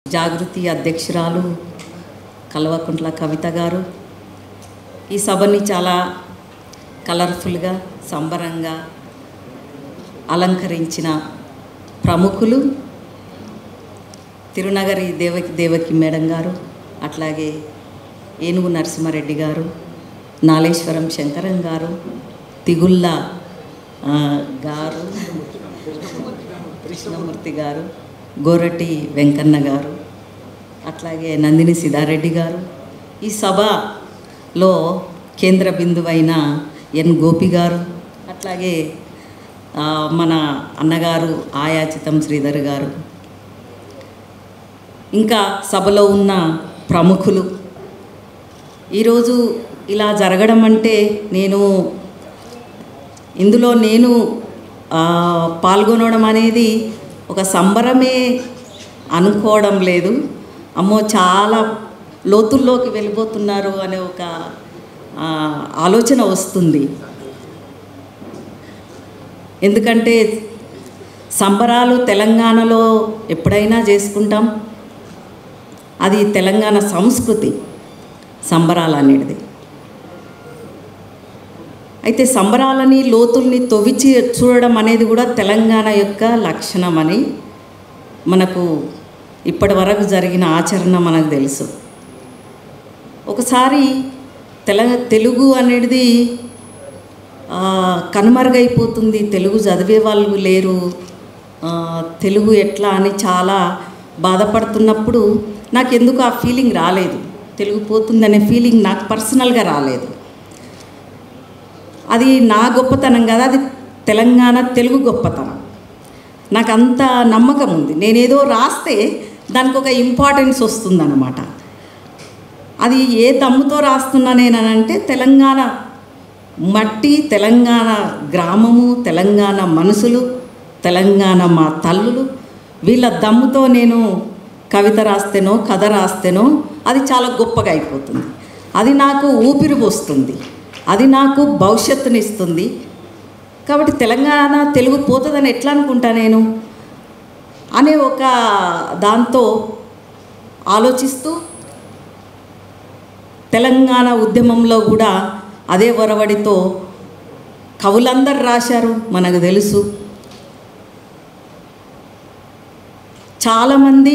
జాగృతి అధ్యక్షురాలు కల్వకుంట్ల కవిత గారు ఈ సభని చాలా కలర్ఫుల్గా సంబరంగా అలంకరించిన ప్రముఖులు తిరునగరి దేవకి దేవకి మేడం గారు అట్లాగే ఏనుగు నరసింహారెడ్డి గారు నాలేశ్వరం శంకరం గారు తిగుళ్ళ ఆ, గారు కృష్ణమూర్తి గారు గోరటి వెంకన్న గారు అట్లాగే నందిని సిద్ధారెడ్డి గారు ఈ సభలో కేంద్ర బిందువైన ఎన్ గోపి గారు అట్లాగే ఆ, మన అన్నగారు ఆయాచితం శ్రీధర్ గారు ఇంకా సభలో ఉన్న ప్రముఖులు ఈరోజు ఇలా జరగడం అంటే నేను ఇందులో నేను ఆ, పాల్గొనడం అనేది ఒక సంబరమే అనుకోవడం లేదు అమ్మో చాలా లోతుల్లోకి వెళ్ళిపోతున్నారు అనే ఒక ఆ, ఆలోచన వస్తుంది ఎందుకంటే సంబరాలు తెలంగాణలో ఎప్పుడైనా చేసుకుంటాం అది తెలంగాణ సంస్కృతి సంబరాలు అనేది అయితే సంబరాలని లోతుల్ని తొవిచి చూడడం అనేది కూడా తెలంగాణ యొక్క లక్షణం అని మనకు ఇప్పటి వరకు జరిగిన ఆచరణ మనకు తెలుసు ఒకసారి తెల తెలుగు అనేది ఆ, కనుమరుగైపోతుంది తెలుగు చదివే వాళ్ళు లేరు ఆ, తెలుగు ఎట్లా అని చాలా బాధపడుతున్నప్పుడు నాకు ఎందుకు ఆ ఫీలింగ్ రాలేదు తెలుగు పోతుందనే ఫీలింగ్ నాకు పర్సనల్గా రాలేదు అది నా గొప్పతనం కదా అది తెలంగాణ తెలుగు గొప్పతనం నాకు అంత నమ్మకం ఉంది నేనేదో రాస్తే దానికి ఒక ఇంపార్టెన్స్ వస్తుందన్నమాట అది ఏ దమ్ముతో రాస్తున్నా నేనంటే తెలంగాణ మట్టి తెలంగాణ గ్రామము తెలంగాణ మనుషులు తెలంగాణ మా తల్లులు వీళ్ళ దమ్ముతో నేను కవిత రాస్తేనో కథ రాస్తేనో అది చాలా గొప్పగా అయిపోతుంది అది నాకు ఊపిరి పోస్తుంది అది నాకు భవిష్యత్తునిస్తుంది కాబట్టి తెలంగాణ తెలుగు పోతుందని ఎట్లా అనుకుంటా నేను అనే ఒక దాంతో ఆలోచిస్తూ తెలంగాణ ఉద్యమంలో కూడా అదే ఒరవడితో కవులందరూ రాశారు మనకు తెలుసు చాలామంది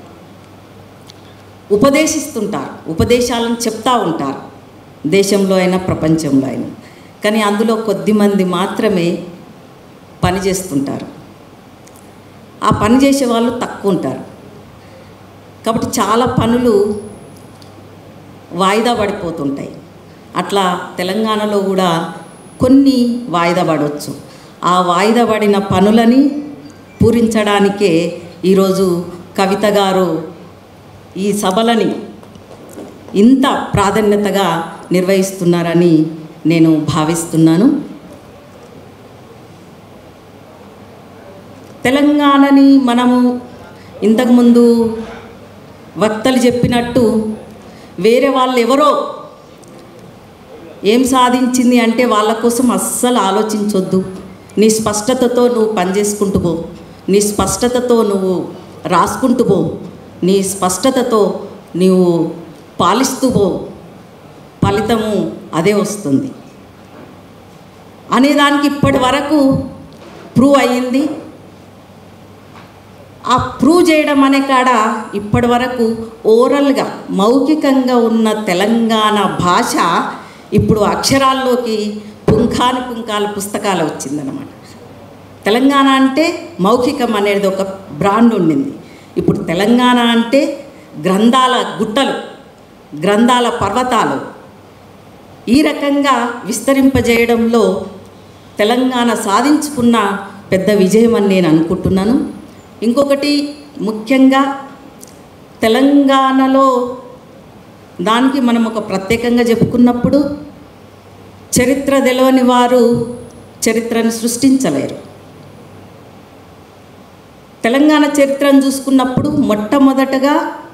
ఉపదేశిస్తుంటారు ఉపదేశాలను చెప్తా ఉంటారు దేశంలో అయినా ప్రపంచంలో అయినా కానీ అందులో కొద్దిమంది మాత్రమే పని చేస్తుంటారు ఆ పని చేసే వాళ్ళు తక్కువ ఉంటారు కాబట్టి చాలా పనులు వాయిదా పడిపోతుంటాయి అట్లా తెలంగాణలో కూడా కొన్ని వాయిదా పడవచ్చు ఆ వాయిదా పడిన పనులని పూరించడానికే ఈరోజు కవిత గారు ఈ సభలని ఇంత ప్రాధాన్యతగా నిర్వహిస్తున్నారని నేను భావిస్తున్నాను తెలంగాణని మనము ఇంతకుముందు వక్తలు చెప్పినట్టు వేరే వాళ్ళు ఎవరో ఏం సాధించింది అంటే వాళ్ళ కోసం అస్సలు ఆలోచించొద్దు నీ స్పష్టతతో నువ్వు పనిచేసుకుంటూ పో నీ స్పష్టతతో నువ్వు రాసుకుంటూ పో నీ స్పష్టతతో నీవు పాలిస్తూ పో ఫలితము అదే వస్తుంది అనేదానికి ఇప్పటి వరకు ప్రూవ్ అయ్యింది ఆ ప్రూవ్ చేయడం అనే కాడ ఇప్పటి వరకు ఓరల్గా మౌఖికంగా ఉన్న తెలంగాణ భాష ఇప్పుడు అక్షరాల్లోకి పుంఖాను పుంఖాలు పుస్తకాలు వచ్చిందనమాట తెలంగాణ అంటే మౌఖికం అనేది ఒక బ్రాండ్ ఉండింది ఇప్పుడు తెలంగాణ అంటే గ్రంథాల గుట్టలు గ్రంథాల పర్వతాలు ఈ రకంగా విస్తరింపజేయడంలో తెలంగాణ సాధించుకున్న పెద్ద విజయం అని నేను అనుకుంటున్నాను ఇంకొకటి ముఖ్యంగా తెలంగాణలో దానికి మనం ఒక ప్రత్యేకంగా చెప్పుకున్నప్పుడు చరిత్ర తెలియని వారు చరిత్రను సృష్టించలేరు తెలంగాణ చరిత్రను చూసుకున్నప్పుడు మొట్టమొదటగా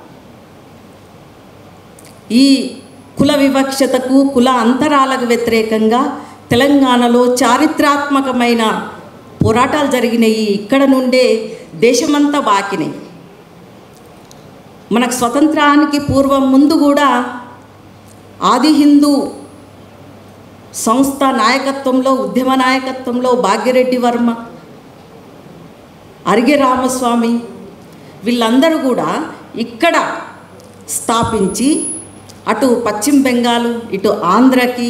ఈ కుల వివక్షతకు కుల అంతరాలకు వ్యతిరేకంగా తెలంగాణలో చారిత్రాత్మకమైన పోరాటాలు జరిగినాయి ఇక్కడ నుండే దేశమంతా బాకినాయి మనకు స్వతంత్రానికి పూర్వం ముందు కూడా ఆది హిందూ సంస్థ నాయకత్వంలో ఉద్యమ నాయకత్వంలో భాగ్యరెడ్డి వర్మ అరిగే రామస్వామి వీళ్ళందరూ కూడా ఇక్కడ స్థాపించి అటు పశ్చిమ బెంగాల్ ఇటు ఆంధ్రకి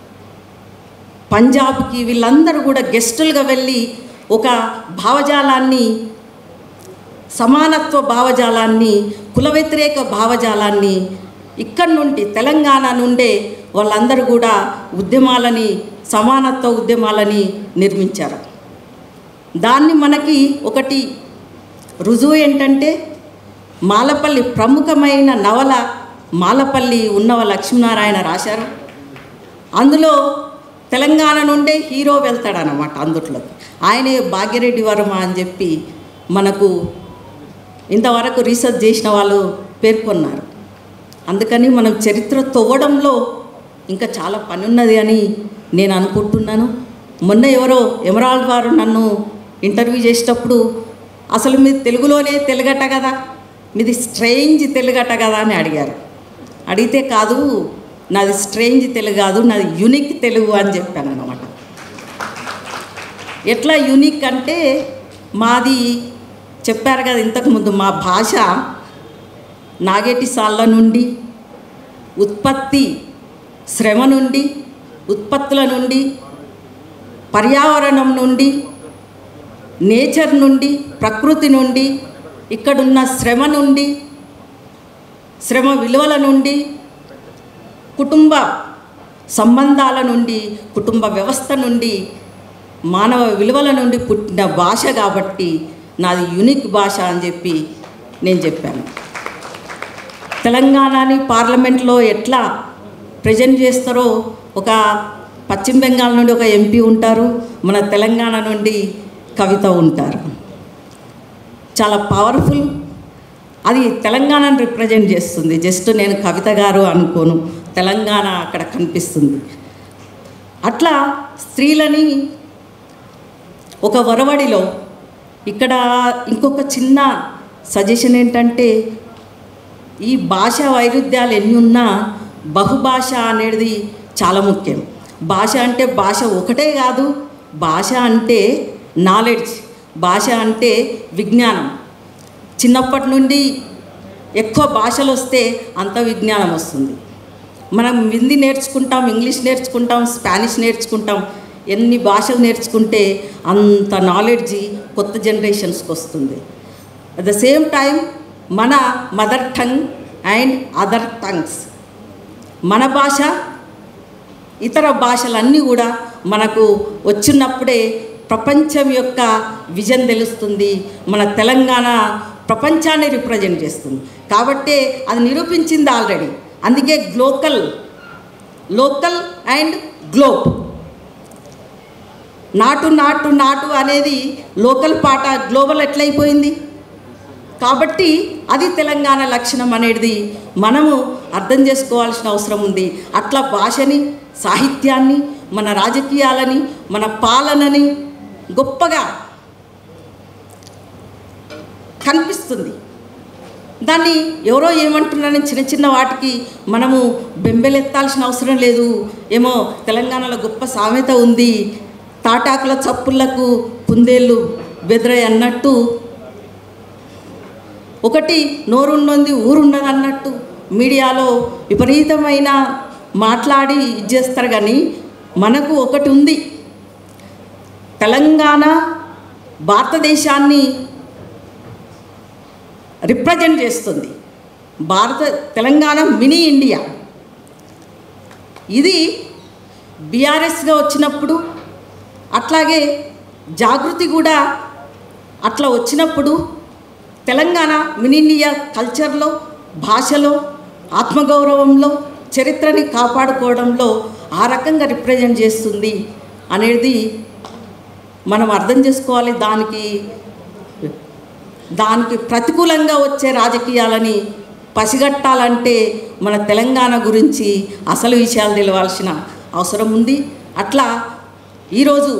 పంజాబ్కి వీళ్ళందరూ కూడా గెస్టులుగా వెళ్ళి ఒక భావజాలాన్ని సమానత్వ భావజాలాన్ని కుల వ్యతిరేక భావజాలాన్ని ఇక్కడి నుండి తెలంగాణ నుండే వాళ్ళందరూ కూడా ఉద్యమాలని సమానత్వ ఉద్యమాలని నిర్మించారు దాన్ని మనకి ఒకటి రుజువు ఏంటంటే మాలపల్లి ప్రముఖమైన నవల మాలపల్లి ఉన్నవ లక్ష్మీనారాయణ రాశారు అందులో తెలంగాణ నుండే హీరో వెళ్తాడనమాట అందుట్లో ఆయనే భాగ్యరెడ్డి వర్మ అని చెప్పి మనకు ఇంతవరకు రీసెర్చ్ చేసిన వాళ్ళు పేర్కొన్నారు అందుకని మనం చరిత్ర తవ్వడంలో ఇంకా చాలా పని ఉన్నది అని నేను అనుకుంటున్నాను మొన్న ఎవరో ఎమరాల్డ్ వారు నన్ను ఇంటర్వ్యూ చేసేటప్పుడు అసలు మీరు తెలుగులోనే తెలుగట కదా మీది స్ట్రేంజ్ తెలుగట కదా అని అడిగారు అడిగితే కాదు నాది స్ట్రేంజ్ తెలుగు కాదు నాది యునిక్ తెలుగు అని చెప్పాను అనమాట ఎట్లా యూనిక్ అంటే మాది చెప్పారు కదా ఇంతకుముందు మా భాష నాగేటి సాళ్ళ నుండి ఉత్పత్తి శ్రమ నుండి ఉత్పత్తుల నుండి పర్యావరణం నుండి నేచర్ నుండి ప్రకృతి నుండి ఇక్కడున్న శ్రమ నుండి శ్రమ విలువల నుండి కుటుంబ సంబంధాల నుండి కుటుంబ వ్యవస్థ నుండి మానవ విలువల నుండి పుట్టిన భాష కాబట్టి నాది యునిక్ భాష అని చెప్పి నేను చెప్పాను తెలంగాణని పార్లమెంట్లో ఎట్లా ప్రజెంట్ చేస్తారో ఒక పశ్చిమ బెంగాల్ నుండి ఒక ఎంపీ ఉంటారు మన తెలంగాణ నుండి కవిత ఉంటారు చాలా పవర్ఫుల్ అది తెలంగాణను రిప్రజెంట్ చేస్తుంది జస్ట్ నేను కవిత గారు అనుకోను తెలంగాణ అక్కడ కనిపిస్తుంది అట్లా స్త్రీలని ఒక వరవడిలో ఇక్కడ ఇంకొక చిన్న సజెషన్ ఏంటంటే ఈ భాష వైరుధ్యాలు ఎన్ని ఉన్నా బహుభాష అనేది చాలా ముఖ్యం భాష అంటే భాష ఒకటే కాదు భాష అంటే నాలెడ్జ్ భాష అంటే విజ్ఞానం చిన్నప్పటి నుండి ఎక్కువ భాషలు వస్తే అంత విజ్ఞానం వస్తుంది మనం హిందీ నేర్చుకుంటాం ఇంగ్లీష్ నేర్చుకుంటాం స్పానిష్ నేర్చుకుంటాం ఎన్ని భాషలు నేర్చుకుంటే అంత నాలెడ్జి కొత్త జనరేషన్స్కి వస్తుంది అట్ ద సేమ్ టైం మన mother tongue and other tongues మన భాష ఇతర భాషలన్నీ కూడా మనకు వచ్చినప్పుడే ప్రపంచం యొక్క విజన్ తెలుస్తుంది మన తెలంగాణ ప్రపంచాన్ని రిప్రజెంట్ చేస్తుంది కాబట్టే అది నిరూపించింది ఆల్రెడీ అందుకే గ్లోకల్ లోకల్ అండ్ గ్లోబ్ నాటు నాటు నాటు అనేది లోకల్ పాట గ్లోబల్ ఎట్లయిపోయింది కాబట్టి అది తెలంగాణ లక్షణం అనేది మనము అర్థం చేసుకోవాల్సిన అవసరం ఉంది అట్లా భాషని సాహిత్యాన్ని మన రాజకీయాలని మన పాలనని గొప్పగా కనిపిస్తుంది దాన్ని ఎవరో ఏమంటున్నారని చిన్న చిన్న వాటికి మనము బెంబెలెత్తాల్సిన అవసరం లేదు ఏమో తెలంగాణలో గొప్ప సామెత ఉంది తాటాకుల చప్పుళ్లకు కుందేళ్ళు బెదరై అన్నట్టు ఒకటి నోరున్నది ఊరున్నది అన్నట్టు మీడియాలో విపరీతమైన మాట్లాడి ఇది చేస్తారు కానీ మనకు ఒకటి ఉంది తెలంగాణ భారతదేశాన్ని రిప్రజెంట్ చేస్తుంది భారత తెలంగాణ మినీ ఇండియా ఇది బీఆర్ఎస్గా వచ్చినప్పుడు అట్లాగే జాగృతి కూడా అట్లా వచ్చినప్పుడు తెలంగాణ మినీ ఇండియా కల్చర్లో భాషలో ఆత్మగౌరవంలో చరిత్రని కాపాడుకోవడంలో ఆ రకంగా రిప్రజెంట్ చేస్తుంది అనేది మనం అర్థం చేసుకోవాలి దానికి దానికి ప్రతికూలంగా వచ్చే రాజకీయాలని పసిగట్టాలంటే మన తెలంగాణ గురించి అసలు విషయాలు తెలవాల్సిన అవసరం ఉంది అట్లా ఈరోజు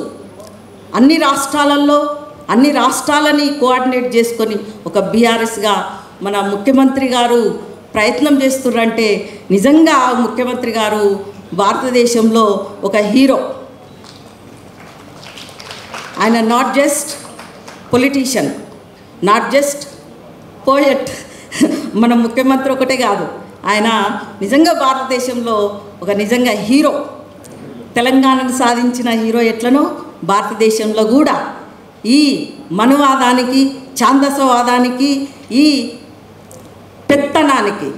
అన్ని రాష్ట్రాలలో అన్ని రాష్ట్రాలని కోఆర్డినేట్ చేసుకొని ఒక బీఆర్ఎస్గా మన ముఖ్యమంత్రి గారు ప్రయత్నం చేస్తున్నారంటే నిజంగా ఆ ముఖ్యమంత్రి గారు భారతదేశంలో ఒక హీరో ఆయన not just politician not just poet మన ముఖ్యమంత్రి ఒకటే కాదు ఆయన నిజంగా భారతదేశంలో ఒక నిజంగా హీరో తెలంగాణను సాధించిన హీరో ఎట్లనో భారతదేశంలో కూడా ఈ మనువాదానికి ఛాందసవాదానికి ఈ పెత్తనానికి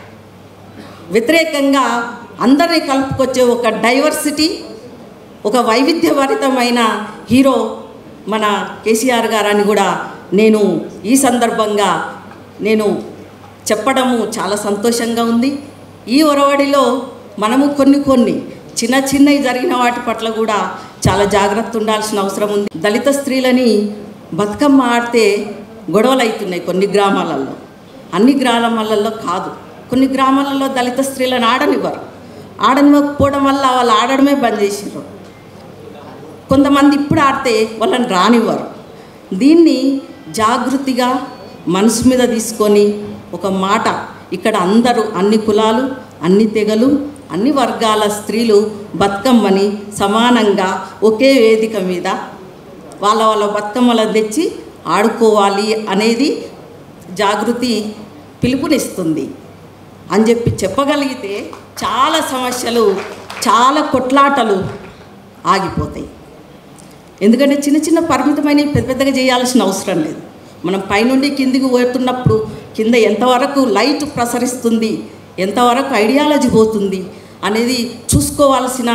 వ్యతిరేకంగా అందరినీ కలుపుకొచ్చే ఒక డైవర్సిటీ ఒక వైవిధ్యభరితమైన హీరో మన కేసీఆర్ గారని కూడా నేను ఈ సందర్భంగా నేను చెప్పడము చాలా సంతోషంగా ఉంది ఈ ఒరవడిలో మనము కొన్ని కొన్ని చిన్న చిన్నవి జరిగిన వాటి పట్ల కూడా చాలా జాగ్రత్త ఉండాల్సిన అవసరం ఉంది దళిత స్త్రీలని బతుకమ్మ ఆడితే గొడవలు అవుతున్నాయి కొన్ని గ్రామాలలో అన్ని గ్రామాలలో కాదు కొన్ని గ్రామాలలో దళిత స్త్రీలను ఆడనివ్వరు ఆడనివ్వకపోవడం వల్ల వాళ్ళు ఆడడమే బంద్ చేసారు కొంతమంది ఇప్పుడు ఆడితే వాళ్ళని రానివ్వరు దీన్ని జాగృతిగా మనసు మీద తీసుకొని ఒక మాట ఇక్కడ అందరూ అన్ని కులాలు అన్ని తెగలు అన్ని వర్గాల స్త్రీలు బతుకమ్మని సమానంగా ఒకే వేదిక మీద వాళ్ళ వాళ్ళ బతుకమ్మలను తెచ్చి ఆడుకోవాలి అనేది జాగృతి పిలుపునిస్తుంది అని చెప్పి చెప్పగలిగితే చాలా సమస్యలు చాలా కొట్లాటలు ఆగిపోతాయి ఎందుకంటే చిన్న చిన్న పరిమితమైనవి పెద్ద పెద్దగా చేయాల్సిన అవసరం లేదు మనం పైనుండి కిందికి పోతున్నప్పుడు కింద ఎంతవరకు లైట్ ప్రసరిస్తుంది ఎంతవరకు ఐడియాలజీ పోతుంది అనేది చూసుకోవాల్సిన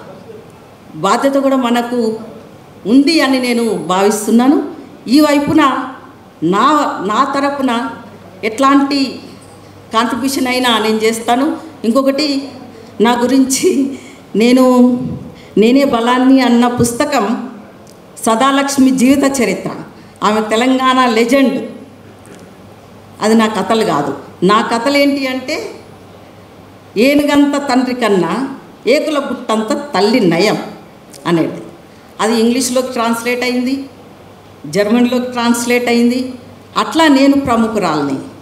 బాధ్యత కూడా మనకు ఉంది అని నేను భావిస్తున్నాను ఈ వైపున నా నా తరపున ఎట్లాంటి కాంట్రిబ్యూషన్ అయినా నేను చేస్తాను ఇంకొకటి నా గురించి నేను నేనే బలాన్ని అన్న పుస్తకం సదాలక్ష్మి జీవిత చరిత్ర ఆమె తెలంగాణ లెజెండ్ అది నా కథలు కాదు నా కథలు ఏంటి అంటే ఏనుగంత తండ్రి కన్నా ఏకుల బుట్టంత తల్లి నయం అనేది అది ఇంగ్లీష్లోకి ట్రాన్స్లేట్ అయింది జర్మన్లోకి ట్రాన్స్లేట్ అయింది అట్లా నేను ప్రముఖురాల్ని